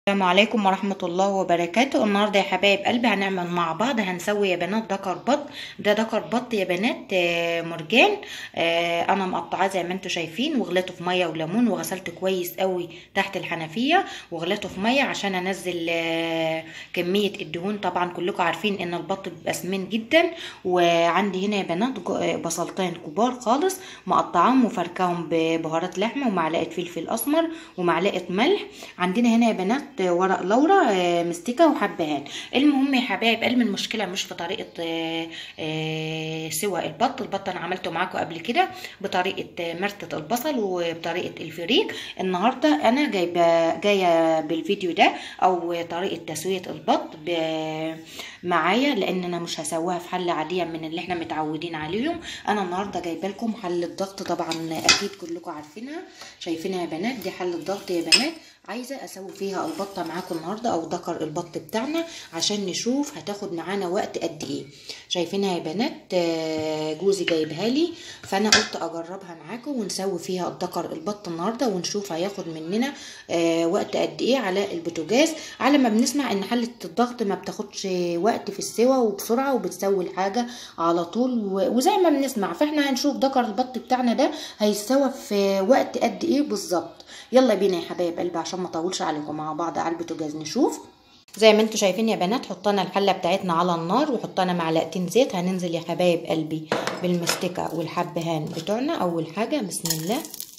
السلام عليكم ورحمة الله وبركاته النهاردة يا حبايب قلبي هنعمل مع بعض هنسوي يا بنات دكر بط ده دكر بط يا بنات آه، مرجان آه، انا مقطعاه زي ما انتم شايفين وغليته في ميه وليمون وغسلته كويس قوي تحت الحنفية وغليته في ميه عشان انزل آه، كمية الدهون طبعا كلكم عارفين ان البط بيبقى سمين جدا وعندي هنا يا بنات جو- آه، بصلتين كبار خالص مقطعاهم وفركاهم ببهارات لحمة ومعلقة فلفل اسمر ومعلقة ملح عندنا هنا يا بنات ورق لورا آه، مستكة وحبهان المهم يا حبايب قلب المشكلة مش في طريقة آه، آه، سوى البط البط انا عملته معاكم قبل كده بطريقة آه، مرتة البصل وبطريقة الفريك النهاردة انا جايبة جاية بالفيديو ده او طريقة تسوية البط ب- معايا لان انا مش هسويها في حلة عادية من اللي احنا متعودين عليهم انا النهاردة جايبة لكم حلة ضغط طبعا اكيد كلكم عارفينها شايفينها يا بنات دي حلة ضغط يا بنات عايزه اسوي فيها البطه معاكم النهارده او ذكر البط بتاعنا عشان نشوف هتاخد معانا وقت قد ايه شايفينها يا بنات آه، جوزي جايبها لي فانا قلت اجربها معاكم ونسوي فيها الذكر البط النهارده ونشوف هياخد مننا آه، وقت قد ايه على البوتاجاز على ما بنسمع ان حله الضغط ما بتاخدش وقت في السوا وبسرعه وبتسوي الحاجه على طول و- وزي ما بنسمع فاحنا هنشوف ذكر البط بتاعنا ده هيسوى في وقت قد ايه بالظبط يلا بينا يا حبايب قلبي عشان ما اطولش عليكم مع بعض على البوتاجاز نشوف زي ما انتم شايفين يا بنات حطينا الحله بتاعتنا على النار وحطينا معلقتين زيت هننزل يا حبايب قلبي بالمستكه والحبهان بتوعنا اول حاجه بسم الله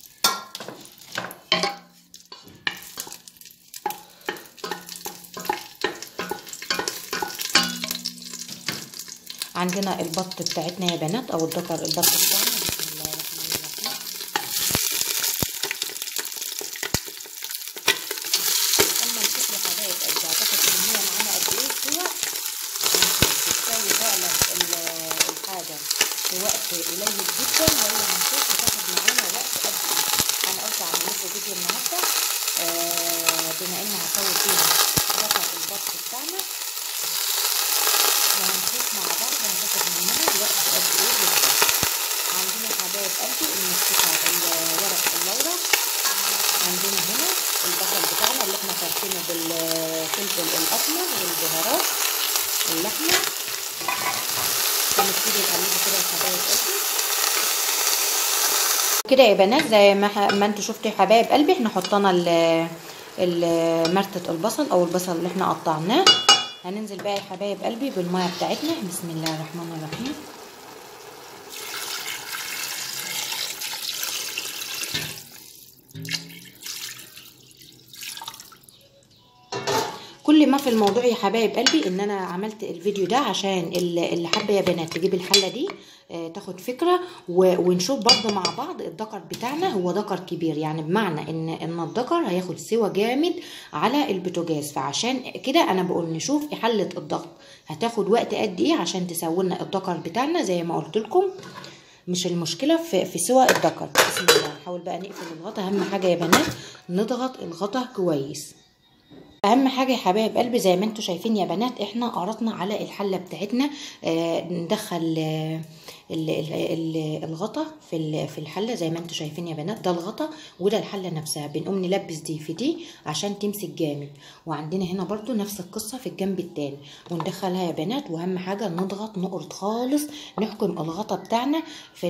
عندنا البط بتاعتنا يا بنات او الذكر البط بتاعنا بسم الله الرحمن الرحيم اما نشوف يا حبايب قد هتاخد كميه معانا قد ايه سوا هنشوف تسوي فعلا ال- الحاجه في وقت قليل جدا ولا هنشوف تاخد معانا وقت قد ايه انا قلت اعمل لكم فيديو النهارده آه بما اني هسوي فيها ذكر البط بتاعنا وهنشوف مع بعض هتاخد مننا وقت قد ايه بالظبط عندنا حبايب قلبي المستكة الورق اللورا عندنا هنا البصل بتاعنا اللي احنا فرشينه بالفلفل الاسمر والبهارات اللحمه هنبتدي نقلبه كده يا حبايب قلبي كده يا بنات زي ما ح- ما انتوا شفتوا يا حبايب قلبي احنا حطينا ال- ال- مرتة البصل او البصل اللي احنا قطعناه هننزل بقى يا حبايب قلبي بالميه بتاعتنا بسم الله الرحمن الرحيم كل ما في الموضوع يا حبايب قلبي ان انا عملت الفيديو ده عشان اللي اللي حابه يا بنات تجيب الحله دي آه، تاخد فكره و- ونشوف برضه مع بعض الدكر بتاعنا هو دكر كبير يعني بمعنى ان ان الدكر هياخد سوا جامد على البوتاجاز فعشان كده انا بقول نشوف حله الضغط هتاخد وقت قد ايه عشان تسوي لنا الدكر بتاعنا زي ما قلت لكم مش المشكله في في سوى الدكر بسم الله نحاول بقى نقفل الغطا اهم حاجه يا بنات نضغط الغطا كويس اهم حاجه يا حبايب قلبي زي ما انتم شايفين يا بنات احنا قرطنا على الحله بتاعتنا آه ندخل آه ال- ال- ال- الغطا في ال- في الحله زي ما انتم شايفين يا بنات ده الغطا وده الحله نفسها بنقوم نلبس دي في دي عشان تمسك جامد وعندنا هنا برضو نفس القصه في الجنب التاني وندخلها يا بنات واهم حاجه نضغط نقرط خالص نحكم الغطا بتاعنا في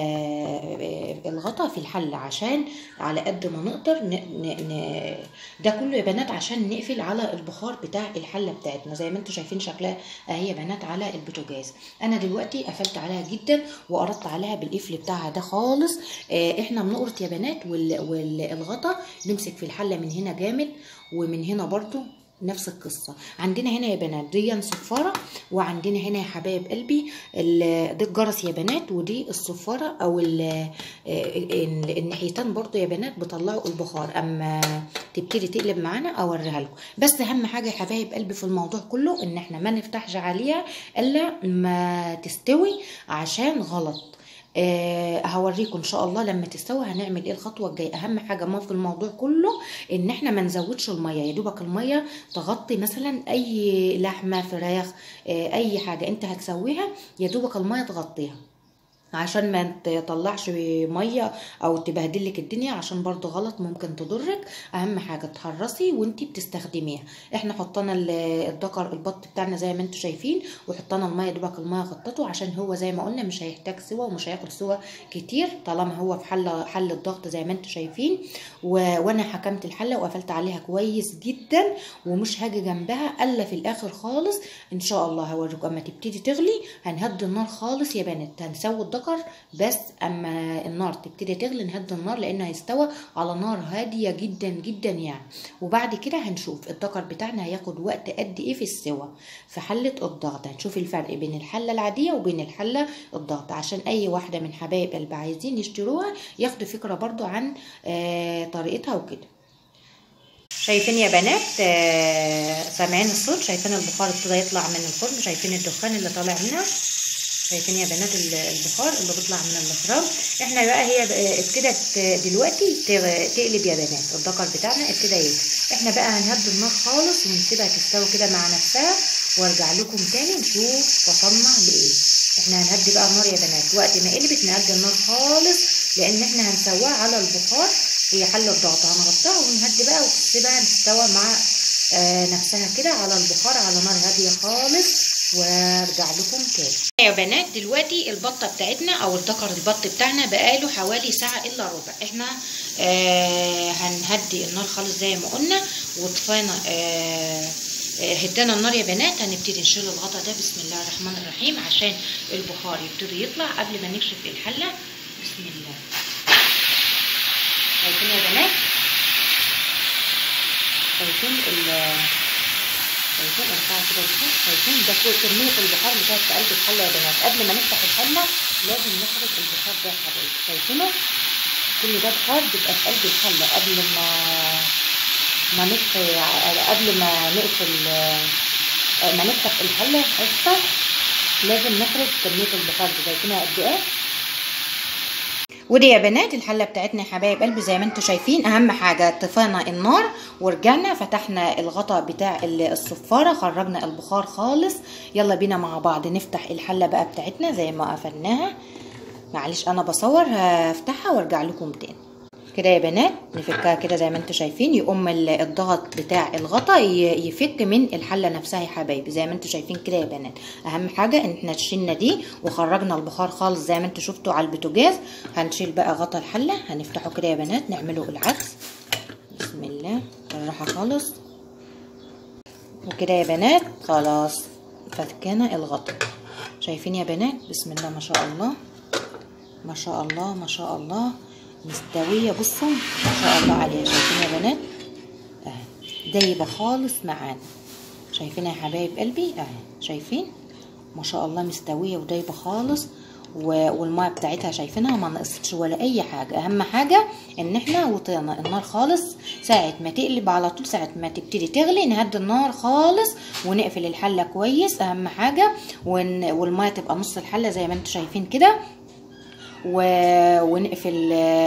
ال- الغطا في الحله عشان على قد ما نقدر ن... ن... ن... ده كله يا بنات عشان نقفل على البخار بتاع الحله بتاعتنا زي ما انتم شايفين شكلها اهي يا بنات على البوتاجاز انا دلوقتي قفلت عليها جدا وقرطت عليها بالقفل بتاعها ده خالص آه احنا بنقرط يا بنات وال... والغطا نمسك في الحله من هنا جامد ومن هنا برضو نفس القصة عندنا هنا يا بنات دي صفارة وعندنا هنا يا حبايب قلبي ال- دي الجرس يا بنات ودي الصفارة او ال- ال- الناحيتين برضو يا بنات بيطلعوا البخار اما تبتدي تقلب معانا اوريها لكم بس اهم حاجة يا حبايب قلبي في الموضوع كله ان احنا ما نفتحش عليها الا ما تستوي عشان غلط آه هوريكم ان شاء الله لما تستوي هنعمل ايه الخطوه الجايه اهم حاجه ما في الموضوع كله ان احنا ما نزودش الميه يا دوبك الميه تغطي مثلا اي لحمه فراخ آه اي حاجه انت هتسويها يا دوبك الميه تغطيها عشان ما تطلعش ميه او تبهدلك الدنيا عشان برضو غلط ممكن تضرك اهم حاجه تحرصي وانتي بتستخدميها احنا حطينا الدكر البط بتاعنا زي ما انتم شايفين وحطينا الميه دوبك الميه غطته عشان هو زي ما قلنا مش هيحتاج سوا ومش هياخد سوا كتير طالما هو في حله حل الضغط زي ما انتم شايفين و... وانا حكمت الحله وقفلت عليها كويس جدا ومش هاجي جنبها الا في الاخر خالص ان شاء الله هوريكم اما تبتدي تغلي هنهدي النار خالص يا بنات هنسوي الدكر بس اما النار تبتدي تغلي نهدي النار لانه هيستوى على نار هاديه جدا جدا يعني وبعد كده هنشوف الدكر بتاعنا هياخد وقت قد ايه في السوا في حله الضغط هنشوف الفرق بين الحله العاديه وبين الحله الضغط عشان اي واحده من حبايب قلب عايزين يشتروها ياخدوا فكره برضو عن آه طريقتها وكده شايفين يا بنات آه سامعين الصوت شايفين البخار ابتدى يطلع من الفرن شايفين الدخان اللي طالع منها شايفين يا بنات البخار اللي بيطلع من الفرن احنا بقى هي ابتدت دلوقتي تقلب يا بنات الدكر بتاعنا ابتدى يقلب احنا بقى هنهدي النار خالص ونسيبها تستوي كده مع نفسها وارجع لكم تاني نشوف وصلنا لايه احنا هنهدي بقى النار يا بنات وقت ما قلبت نهدي النار خالص لان احنا هنسواها على البخار هي حل الضغط هنغطيها ونهدي بقى وتسيبها تستوى مع آه نفسها كده على البخار على نار هاديه خالص وارجع لكم تاني يا بنات دلوقتي البطه بتاعتنا او الدكر البط بتاعنا بقاله حوالي ساعه الا ربع احنا آه هنهدي النار خالص زي ما قلنا وطفينا آه هدينا النار يا بنات هنبتدي نشيل الغطا ده بسم الله الرحمن الرحيم عشان البخار يبتدي يطلع قبل ما نكشف الحله بسم الله شايفين يا بنات شايفين ال شايفين ارفعوا كده البخار شايفين ده فوق كمية البخار اللي كانت في قلب الحلة يا بنات قبل ما نفتح الحلة لازم نخرج البخار ده يا حبايبي شايفينه كل ده بخار بيبقى في قلب الحلة قبل ما ما نطفي قبل ما نقفل ما نفتح الحلة اسفة لازم نخرج كمية البخار دي شايفينها قد ايه ودي يا بنات الحله بتاعتنا يا حبايب قلبي زي ما انتم شايفين اهم حاجه طفينا النار ورجعنا فتحنا الغطا بتاع الصفاره خرجنا البخار خالص يلا بينا مع بعض نفتح الحله بقى بتاعتنا زي ما قفلناها معلش انا بصور هفتحها وارجع لكم تاني كده يا بنات نفكها كده زي ما انتم شايفين يقوم الضغط بتاع الغطا يفك من الحله نفسها يا حبايبي زي ما انتم شايفين كده يا بنات اهم حاجه ان احنا شلنا دي وخرجنا البخار خالص زي ما انتم شفتوا على البوتاجاز هنشيل بقى غطا الحله هنفتحه كده يا بنات نعمله العكس بسم الله بالراحه خالص وكده يا بنات خلاص فكنا الغطا شايفين يا بنات بسم الله ما شاء الله ما شاء الله ما شاء الله مستوية بصوا ما شاء الله عليها شايفين يا بنات اهي دايبة خالص معانا شايفين يا حبايب قلبي اهي شايفين ما شاء الله مستوية ودايبة خالص والميه بتاعتها شايفينها ما نقصتش ولا اي حاجه اهم حاجه ان احنا وطينا النار خالص ساعه ما تقلب على طول ساعه ما تبتدي تغلي نهدي النار خالص ونقفل الحله كويس اهم حاجه والميه تبقى نص الحله زي ما انتم شايفين كده و... ونقفل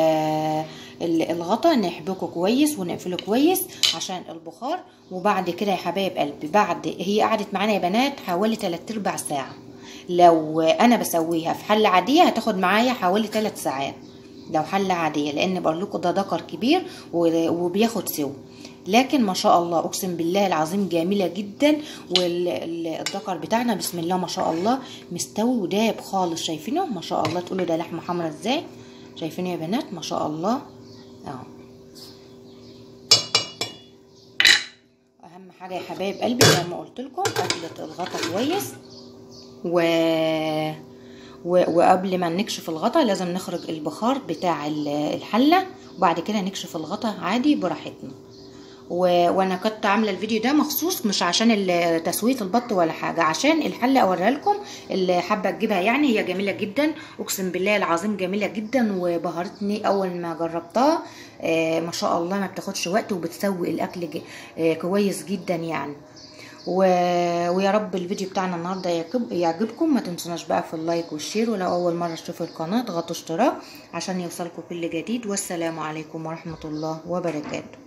الغطا نحبكه كويس ونقفله كويس عشان البخار وبعد كده يا حبايب قلبي بعد هي قعدت معانا يا بنات حوالي 3 ارباع ساعه لو انا بسويها في حله عاديه هتاخد معايا حوالي 3 ساعات لو حله عاديه لان بقول لكم ده دكر كبير وبياخد سوا لكن ما شاء الله اقسم بالله العظيم جميله جدا والدكر بتاعنا بسم الله ما شاء الله مستوي ودايب خالص شايفينه ما شاء الله تقولوا ده لحمه حمرا ازاي شايفينه يا بنات ما شاء الله اهو اهم حاجه يا حبايب قلبي زي ما قلت لكم قفله الغطا كويس و... و... وقبل ما نكشف الغطا لازم نخرج البخار بتاع الحله وبعد كده نكشف الغطا عادي براحتنا و... وانا كنت عامله الفيديو ده مخصوص مش عشان تسويه البط ولا حاجه عشان الحله اوريها لكم اللي حابه تجيبها يعني هي جميله جدا اقسم بالله العظيم جميله جدا وبهرتني اول ما جربتها آه ما شاء الله ما بتاخدش وقت وبتسوي الاكل ج... آه كويس جدا يعني و... ويا رب الفيديو بتاعنا النهارده يعجب... يعجبكم ما تنسوناش بقى في اللايك والشير ولو اول مره تشوفوا القناه اضغطوا اشتراك عشان يوصلكم كل جديد والسلام عليكم ورحمه الله وبركاته